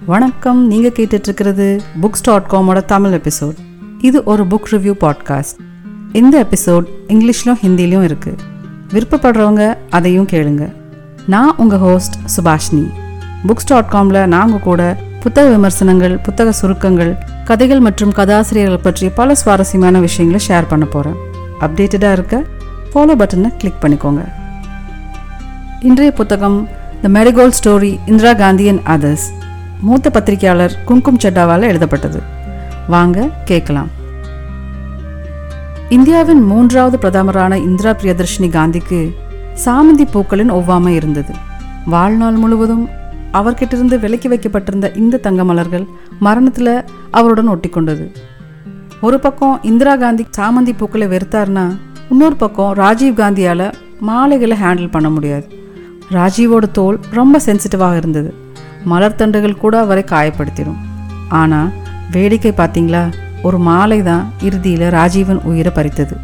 வணக்கம் நீங்கள் கேட்டுட்ருக்கிறது புக்ஸ் டாட் காமோட தமிழ் எபிசோட் இது ஒரு புக் ரிவ்யூ பாட்காஸ்ட் இந்த எபிசோட் இங்கிலீஷ்லையும் ஹிந்திலையும் இருக்குது விருப்பப்படுறவங்க அதையும் கேளுங்க நான் உங்கள் ஹோஸ்ட் சுபாஷினி புக்ஸ் டாட் காமில் நாங்கள் கூட புத்தக விமர்சனங்கள் புத்தக சுருக்கங்கள் கதைகள் மற்றும் கதாசிரியர்கள் பற்றிய பல சுவாரஸ்யமான விஷயங்களை ஷேர் பண்ண போகிறேன் அப்டேட்டடாக இருக்க ஃபாலோ பட்டனை கிளிக் பண்ணிக்கோங்க இன்றைய புத்தகம் the marigold story Indira Gandhi and others மூத்த பத்திரிகையாளர் கும்கும் செட்டாவால் எழுதப்பட்டது வாங்க கேட்கலாம் இந்தியாவின் மூன்றாவது பிரதமரான இந்திரா பிரியதர்ஷினி காந்திக்கு சாமந்தி பூக்களின் ஒவ்வாமை இருந்தது வாழ்நாள் முழுவதும் அவர்கிட்டிருந்து விலக்கி வைக்கப்பட்டிருந்த இந்த தங்க மலர்கள் மரணத்தில் அவருடன் ஒட்டிக்கொண்டது ஒரு பக்கம் இந்திரா காந்தி சாமந்தி பூக்களை வெறுத்தார்னா இன்னொரு பக்கம் ராஜீவ் காந்தியால் மாலைகளை ஹேண்டில் பண்ண முடியாது ராஜீவோட தோல் ரொம்ப சென்சிட்டிவாக இருந்தது மலர் தண்டுகள் கூட அவரை காயப்படுத்திடும் ஆனால் வேடிக்கை பார்த்தீங்களா ஒரு மாலை தான் இறுதியில் ராஜீவன் உயிரை பறித்தது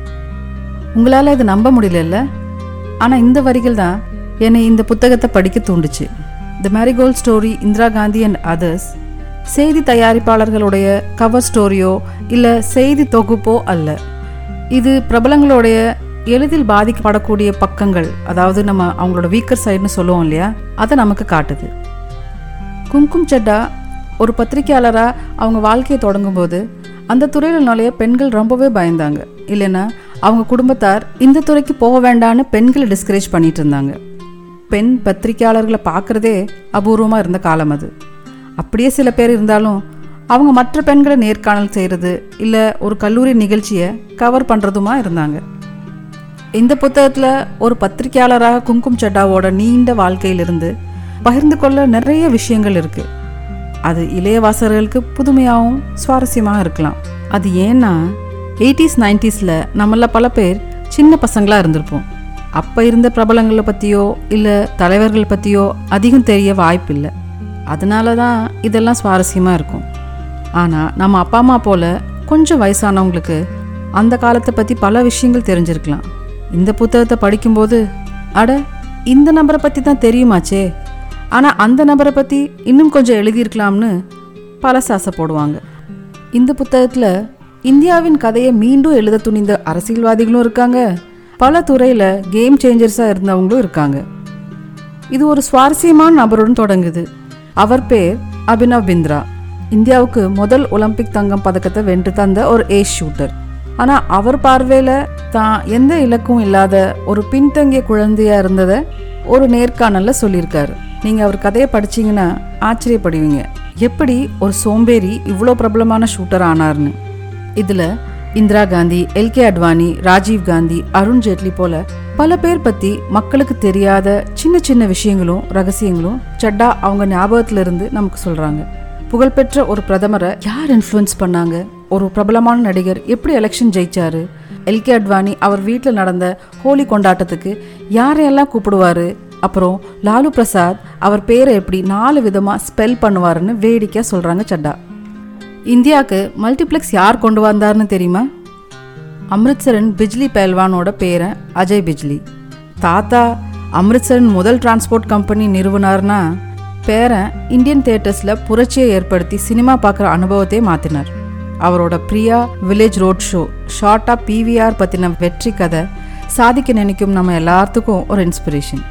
உங்களால் இது நம்ப முடியலல்ல ஆனால் இந்த வரிகள் தான் என்னை இந்த புத்தகத்தை படிக்க தூண்டுச்சு the marigold story Indira Gandhi and others செய்தி தயாரிப்பாளர்களுடைய கவர் ஸ்டோரியோ இல்லை செய்தி தொகுப்போ அல்ல இது பிரபலங்களுடைய எளிதில் பாதிக்கப்படக்கூடிய பக்கங்கள் அதாவது நம்ம அவங்களோட வீக்கர் சைடுன்னு சொல்லுவோம் இல்லையா அதை நமக்கு காட்டுது கும்கும் சட்டா ஒரு பத்திரிக்கையாளராக அவங்க வாழ்க்கையை தொடங்கும்போது அந்த துறையில் நுழைய பெண்கள் ரொம்பவே பயந்தாங்க இல்லைன்னா அவங்க குடும்பத்தார் இந்த துறைக்கு போக வேண்டான்னு பெண்களை டிஸ்கரேஜ் பண்ணிட்டு இருந்தாங்க பெண் பத்திரிக்கையாளர்களை பார்க்குறதே அபூர்வமாக இருந்த காலம் அது அப்படியே சில பேர் இருந்தாலும் அவங்க மற்ற பெண்களை நேர்காணல் செய்கிறது இல்லை ஒரு கல்லூரி நிகழ்ச்சியை கவர் பண்ணுறதுமா இருந்தாங்க இந்த புத்தகத்தில் ஒரு பத்திரிக்கையாளராக கும்கும் சட்டாவோட நீண்ட வாழ்க்கையிலிருந்து பகிர்ந்து கொள்ள நிறைய விஷயங்கள் இருக்குது அது இளைய வாசகர்களுக்கு புதுமையாகவும் சுவாரஸ்யமாக இருக்கலாம் அது ஏன்னா எயிட்டிஸ் நைன்டிஸில் நம்மள பல பேர் சின்ன பசங்களாக இருந்திருப்போம் அப்போ இருந்த பிரபலங்களை பற்றியோ இல்லை தலைவர்கள் பற்றியோ அதிகம் தெரிய வாய்ப்பில்லை அதனால தான் இதெல்லாம் சுவாரஸ்யமாக இருக்கும் ஆனால் நம்ம அப்பா அம்மா போல் கொஞ்சம் வயசானவங்களுக்கு அந்த காலத்தை பற்றி பல விஷயங்கள் தெரிஞ்சிருக்கலாம் இந்த புத்தகத்தை படிக்கும்போது அட இந்த நபரை பற்றி தான் தெரியுமாச்சே ஆனால் அந்த நபரை பற்றி இன்னும் கொஞ்சம் எழுதியிருக்கலாம்னு பல சாசை போடுவாங்க இந்த புத்தகத்தில் இந்தியாவின் கதையை மீண்டும் எழுத துணிந்த அரசியல்வாதிகளும் இருக்காங்க பல துறையில் கேம் சேஞ்சர்ஸாக இருந்தவங்களும் இருக்காங்க இது ஒரு சுவாரஸ்யமான நபருடன் தொடங்குது அவர் பேர் அபினவ் பிந்த்ரா இந்தியாவுக்கு முதல் ஒலிம்பிக் தங்கம் பதக்கத்தை வென்று தந்த ஒரு ஏஸ் ஷூட்டர் ஆனால் அவர் பார்வையில் தான் எந்த இலக்கும் இல்லாத ஒரு பின்தங்கிய குழந்தையா இருந்ததை ஒரு நேர்காணலில் சொல்லியிருக்காரு நீங்கள் அவர் கதையை படிச்சீங்கன்னா ஆச்சரியப்படுவீங்க எப்படி ஒரு சோம்பேறி இவ்வளோ பிரபலமான ஷூட்டர் ஆனார்னு இதில் இந்திரா காந்தி எல்கே அட்வானி ராஜீவ் காந்தி அருண் ஜேட்லி போல பல பேர் பற்றி மக்களுக்கு தெரியாத சின்ன சின்ன விஷயங்களும் ரகசியங்களும் சட்டா அவங்க ஞாபகத்துல இருந்து நமக்கு சொல்கிறாங்க புகழ்பெற்ற ஒரு பிரதமரை யார் இன்ஃப்ளூயன்ஸ் பண்ணாங்க ஒரு பிரபலமான நடிகர் எப்படி எலெக்ஷன் ஜெயிச்சாரு எல்கே அட்வானி அவர் வீட்டில் நடந்த ஹோலி கொண்டாட்டத்துக்கு யாரையெல்லாம் கூப்பிடுவாரு அப்புறம் லாலு பிரசாத் அவர் பேரை எப்படி நாலு விதமாக ஸ்பெல் பண்ணுவாருன்னு வேடிக்கையாக சொல்கிறாங்க சட்டா இந்தியாவுக்கு மல்டிப்ளெக்ஸ் யார் கொண்டு வந்தார்னு தெரியுமா அம்ரித்சரின் பிஜ்லி பெல்வானோட பேரன் அஜய் பிஜ்லி தாத்தா அம்ரித்சரின் முதல் டிரான்ஸ்போர்ட் கம்பெனி நிறுவனார்னா பேரன் இந்தியன் தியேட்டர்ஸில் புரட்சியை ஏற்படுத்தி சினிமா பார்க்குற அனுபவத்தையே மாற்றினார் அவரோட பிரியா வில்லேஜ் ரோட் ஷோ ஷார்ட்டாக பிவிஆர் பற்றின வெற்றி கதை சாதிக்க நினைக்கும் நம்ம எல்லாத்துக்கும் ஒரு இன்ஸ்பிரேஷன்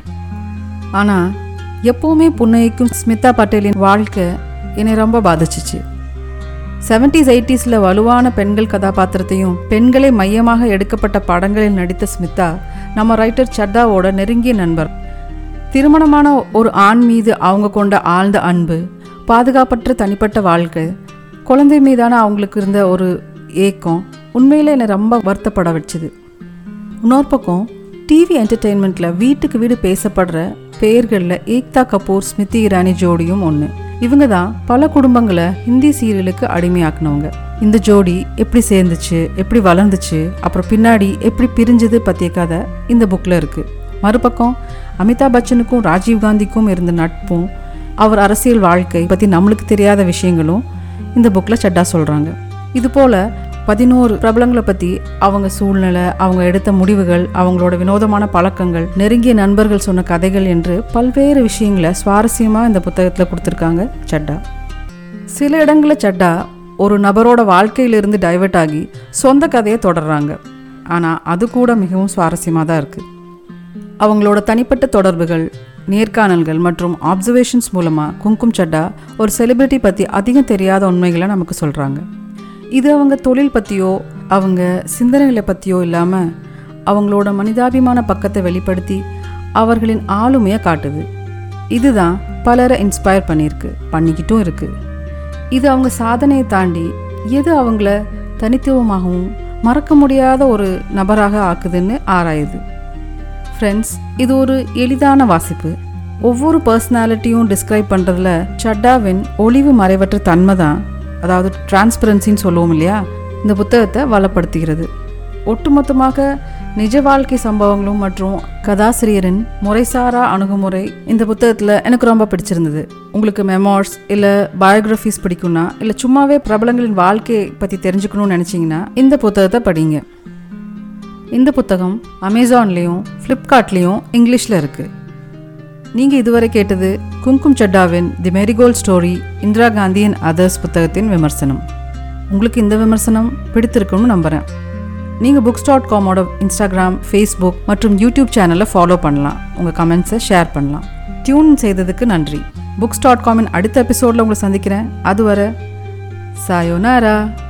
ஆனால் எப்போவுமே புன்னகைக்கும் ஸ்மிதா பட்டேலின் வாழ்க்கை என்னை ரொம்ப பாதிச்சிச்சு செவன்டிஸ் எயிட்டிஸில் வலுவான பெண்கள் கதாபாத்திரத்தையும் பெண்களை மையமாக எடுக்கப்பட்ட படங்களில் நடித்த ஸ்மிதா நம்ம ரைட்டர் சட்டாவோட நெருங்கிய நண்பர் திருமணமான ஒரு ஆண் மீது அவங்க கொண்ட ஆழ்ந்த அன்பு பாதுகாப்பற்ற தனிப்பட்ட வாழ்க்கை குழந்தை மீதான அவங்களுக்கு இருந்த ஒரு ஏக்கம் உண்மையிலே என்னை ரொம்ப வருத்தப்பட வச்சுது இன்னொரு பக்கம் டிவி என்டர்டெயின்மெண்ட்டில் வீட்டுக்கு வீடு பேசப்படுற பெயர்களில் ஏக்தா கபூர் ஸ்மிருதி இரானி ஜோடியும் ஒன்று இவங்க தான் பல குடும்பங்களை ஹிந்தி சீரியலுக்கு அடிமையாக்குனவங்க இந்த ஜோடி எப்படி சேர்ந்துச்சு எப்படி வளர்ந்துச்சு அப்புறம் பின்னாடி எப்படி பிரிஞ்சது பற்றிய கதை இந்த புக்கில் இருக்குது மறுபக்கம் அமிதாப் பச்சனுக்கும் ராஜீவ் காந்திக்கும் இருந்த நட்பும் அவர் அரசியல் வாழ்க்கை பற்றி நம்மளுக்கு தெரியாத விஷயங்களும் இந்த புக்கில் சட்டா சொல்கிறாங்க இது போல் பதினோரு பிரபலங்களை பற்றி அவங்க சூழ்நிலை அவங்க எடுத்த முடிவுகள் அவங்களோட வினோதமான பழக்கங்கள் நெருங்கிய நண்பர்கள் சொன்ன கதைகள் என்று பல்வேறு விஷயங்களை சுவாரஸ்யமாக இந்த புத்தகத்தில் கொடுத்துருக்காங்க சட்டா சில இடங்களில் சட்டா ஒரு நபரோட வாழ்க்கையிலிருந்து டைவர்ட் ஆகி சொந்த கதையை தொடர்றாங்க ஆனால் அது கூட மிகவும் சுவாரஸ்யமாக தான் இருக்குது அவங்களோட தனிப்பட்ட தொடர்புகள் நேர்காணல்கள் மற்றும் ஆப்சர்வேஷன்ஸ் மூலமாக குங்கும் சட்டா ஒரு செலிபிரிட்டி பற்றி அதிகம் தெரியாத உண்மைகளை நமக்கு சொல்கிறாங்க இது அவங்க தொழில் பற்றியோ அவங்க சிந்தனைகளை பற்றியோ இல்லாமல் அவங்களோட மனிதாபிமான பக்கத்தை வெளிப்படுத்தி அவர்களின் ஆளுமையை காட்டுது இதுதான் பலரை இன்ஸ்பயர் பண்ணியிருக்கு பண்ணிக்கிட்டும் இருக்குது இது அவங்க சாதனையை தாண்டி எது அவங்கள தனித்துவமாகவும் மறக்க முடியாத ஒரு நபராக ஆக்குதுன்னு ஆராயுது ஃப்ரெண்ட்ஸ் இது ஒரு எளிதான வாசிப்பு ஒவ்வொரு பர்சனாலிட்டியும் டிஸ்கிரைப் பண்ணுறதுல சட்டாவின் ஒளிவு மறைவற்ற தன்மை தான் அதாவது டிரான்ஸ்பரன்சின்னு சொல்லுவோம் இல்லையா இந்த புத்தகத்தை வளப்படுத்துகிறது ஒட்டுமொத்தமாக நிஜ வாழ்க்கை சம்பவங்களும் மற்றும் கதாசிரியரின் முறைசாரா அணுகுமுறை இந்த புத்தகத்தில் எனக்கு ரொம்ப பிடிச்சிருந்தது உங்களுக்கு மெமோர்ஸ் இல்லை பயோகிராஃபிஸ் பிடிக்கும்னா இல்லை சும்மாவே பிரபலங்களின் வாழ்க்கையை பற்றி தெரிஞ்சுக்கணும்னு நினச்சிங்கன்னா இந்த புத்தகத்தை படிங்க இந்த புத்தகம் அமேசான்லேயும் ஃப்ளிப்கார்ட்லேயும் இங்கிலீஷில் இருக்குது நீங்கள் இதுவரை கேட்டது கும்கும் சட்டாவின் the marigold story Indira Gandhi and others புத்தகத்தின் விமர்சனம் உங்களுக்கு இந்த விமர்சனம் பிடித்திருக்கும்னு நம்புகிறேன் நீங்கள் புக்ஸ் டாட் காமோட இன்ஸ்டாகிராம் ஃபேஸ்புக் மற்றும் யூடியூப் சேனலை ஃபாலோ பண்ணலாம் உங்கள் கமெண்ட்ஸை ஷேர் பண்ணலாம் டியூன் செய்ததுக்கு நன்றி புக்ஸ் டாட் காமின் அடுத்த எபிசோடில் உங்களை சந்திக்கிறேன் அதுவரை சாயோனாரா